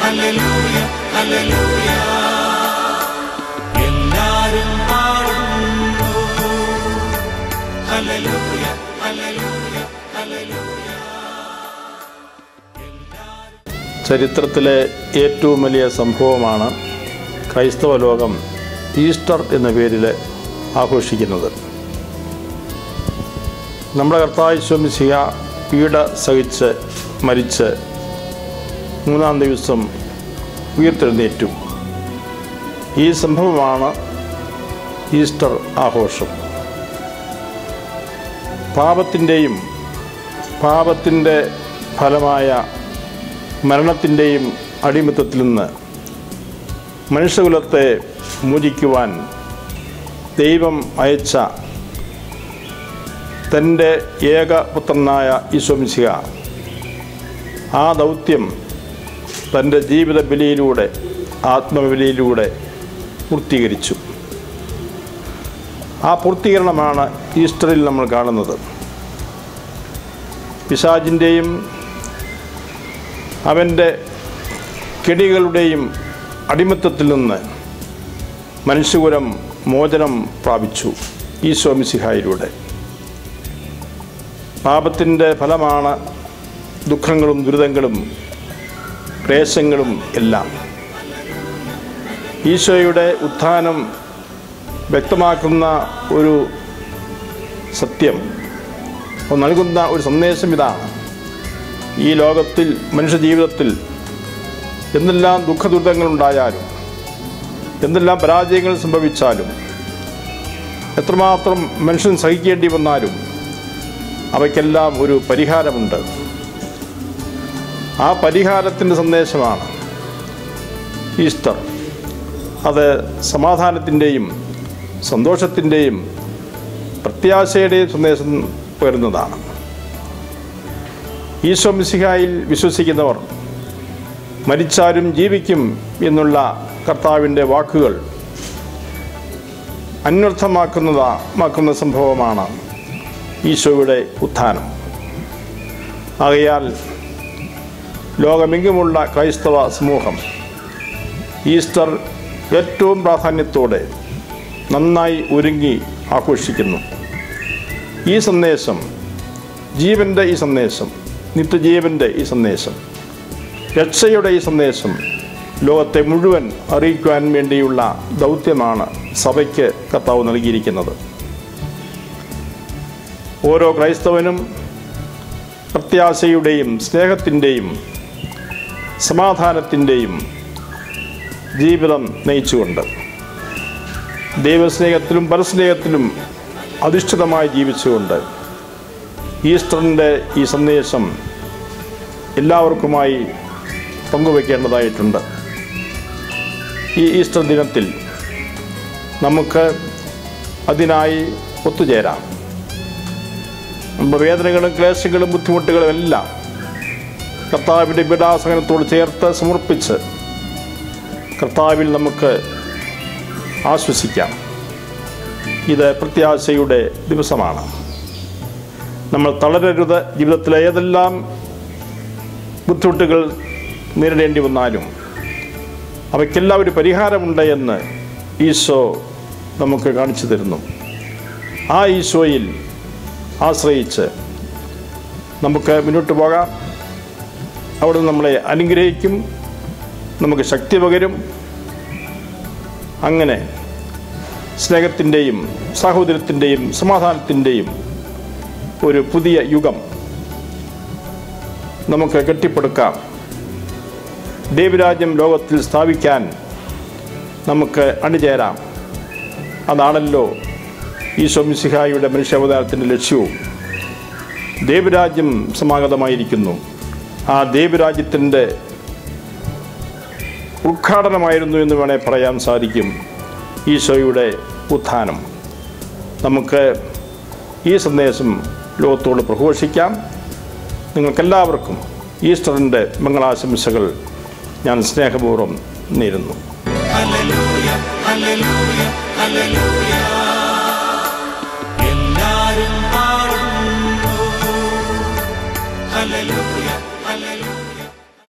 hallelujah hallelujah എല്ലാരും പാടുന്നു hallelujah hallelujah hallelujah ചരിത്രത്തിലെ ഏറ്റവും വലിയ സംഭവമാണ് ക്രൈസ്തവ ലോകം ഈസ്റ്റർ എന്ന പേരിൽ ആഘോഷിക്കുന്നത് നമ്മുടെ കർത്താവ് ശോമിശിക പീഡ സഹിച്ച് മരിച്ച് മൂന്നാം ദിവസം ഉയർത്തെഴുന്നേറ്റു ഈ സംഭവമാണ് ഈസ്റ്റർ ആഘോഷം പാപത്തിൻ്റെയും പാപത്തിൻ്റെ ഫലമായ മരണത്തിൻ്റെയും അടിമത്തത്തിൽ നിന്ന് മനുഷ്യകുലത്തെ മോചിക്കുവാൻ ദൈവം അയച്ച തൻ്റെ ഏകപുത്രനായ ഈശോമിശിക ആ ദൗത്യം തൻ്റെ ജീവിത ബലിയിലൂടെ ആത്മബലിയിലൂടെ പൂർത്തീകരിച്ചു ആ പൂർത്തീകരണമാണ് ഈസ്റ്ററിൽ നമ്മൾ കാണുന്നത് പിശാജിൻ്റെയും അവൻ്റെ കെടികളുടെയും അടിമത്തത്തിൽ നിന്ന് മനുഷ്യകുലം മോചനം പ്രാപിച്ചു ഈശോ മിശിഹായിലൂടെ പാപത്തിൻ്റെ ഫലമാണ് ദുഃഖങ്ങളും ദുരിതങ്ങളും ക്ലേശങ്ങളും എല്ലാം ഈശോയുടെ ഉത്ഥാനം വ്യക്തമാക്കുന്ന ഒരു സത്യം അത് നൽകുന്ന ഒരു സന്ദേശം ഇതാണ് ഈ ലോകത്തിൽ മനുഷ്യ ജീവിതത്തിൽ എന്തെല്ലാം ദുഃഖദുരിതങ്ങളുണ്ടായാലും എന്തെല്ലാം പരാജയങ്ങൾ സംഭവിച്ചാലും എത്രമാത്രം മനുഷ്യൻ സഹിക്കേണ്ടി വന്നാലും അവയ്ക്കെല്ലാം ഒരു പരിഹാരമുണ്ട് ആ പരിഹാരത്തിൻ്റെ സന്ദേശമാണ് ഈസ്റ്റർ അത് സമാധാനത്തിൻ്റെയും സന്തോഷത്തിൻ്റെയും പ്രത്യാശയുടെയും സന്ദേശം പകരുന്നതാണ് ഈശോ മിശിഹായിൽ വിശ്വസിക്കുന്നവർ മരിച്ചാലും ജീവിക്കും എന്നുള്ള കർത്താവിൻ്റെ വാക്കുകൾ അന്വർത്ഥമാക്കുന്നതാക്കുന്ന സംഭവമാണ് ഈശോയുടെ ഉത്ഥാനം ആകയാൽ ലോകമെങ്ങുമുള്ള ക്രൈസ്തവ സമൂഹം ഈസ്റ്റർ ഏറ്റവും പ്രാധാന്യത്തോടെ നന്നായി ഒരുങ്ങി ആഘോഷിക്കുന്നു ഈ സന്ദേശം ജീവൻ്റെ ഈ സന്ദേശം നിത്യജീവൻ്റെ ഈ സന്ദേശം രക്ഷയുടെ ഈ സന്ദേശം ലോകത്തെ മുഴുവൻ അറിയിക്കുവാൻ വേണ്ടിയുള്ള ദൗത്യമാണ് സഭയ്ക്ക് കർത്താവ് നൽകിയിരിക്കുന്നത് ഓരോ ക്രൈസ്തവനും പ്രത്യാശയുടെയും സ്നേഹത്തിൻ്റെയും സമാധാനത്തിൻ്റെയും ജീവിതം നയിച്ചുകൊണ്ട് ദൈവസ്നേഹത്തിലും പരസ്നേഹത്തിലും അധിഷ്ഠിതമായി ജീവിച്ചുകൊണ്ട് ഈസ്റ്ററിൻ്റെ ഈ സന്ദേശം എല്ലാവർക്കുമായി പങ്കുവയ്ക്കേണ്ടതായിട്ടുണ്ട് ഈ ഈസ്റ്റർ ദിനത്തിൽ നമുക്ക് അതിനായി ഒത്തുചേരാം നമ്മുടെ വേദനകളും ക്ലേശങ്ങളും ബുദ്ധിമുട്ടുകളും എല്ലാം കർത്താവിൻ്റെ പീഡാസഹനത്തോട് ചേർത്ത് സമർപ്പിച്ച് കർത്താവിൽ നമുക്ക് ആശ്വസിക്കാം ഇത് പ്രത്യാശയുടെ ദിവസമാണ് നമ്മൾ തളരരുത് ജീവിതത്തിലെ ഏതെല്ലാം ബുദ്ധിമുട്ടുകൾ നേരിടേണ്ടി വന്നാലും അവയ്ക്കെല്ലാം ഒരു പരിഹാരമുണ്ട് എന്ന് ഈശോ നമുക്ക് കാണിച്ചു തരുന്നു ആ ഈശോയിൽ ആശ്രയിച്ച് നമുക്ക് മുന്നോട്ട് പോകാം അവിടെ നമ്മളെ അനുഗ്രഹിക്കും നമുക്ക് ശക്തി പകരും അങ്ങനെ സ്നേഹത്തിൻ്റെയും സാഹോദര്യത്തിൻ്റെയും സമാധാനത്തിൻ്റെയും ഒരു പുതിയ യുഗം നമുക്ക് കെട്ടിപ്പടുക്കാം ദൈവരാജ്യം ലോകത്തിൽ സ്ഥാപിക്കാൻ നമുക്ക് അണിചേരാം അതാണല്ലോ ഈ മിശിഹായുടെ മനുഷ്യാവതാരത്തിൻ്റെ ലക്ഷ്യവും ദൈവരാജ്യം സമാഗതമായിരിക്കുന്നു ആ ദൈവരാജ്യത്തിൻ്റെ ഉദ്ഘാടനമായിരുന്നു എന്ന് വേണേൽ പറയാൻ സാധിക്കും ഈശോയുടെ ഉത്ഥാനം നമുക്ക് ഈ സന്ദേശം ലോകത്തോട് പ്രഘോഷിക്കാം നിങ്ങൾക്കെല്ലാവർക്കും ഈസ്റ്ററിൻ്റെ മംഗളാശംസകൾ ഞാൻ സ്നേഹപൂർവ്വം നേരുന്നു ഹല്ലേലൂയ ഹല്ലേലൂയ ഹല്ലേലൂയ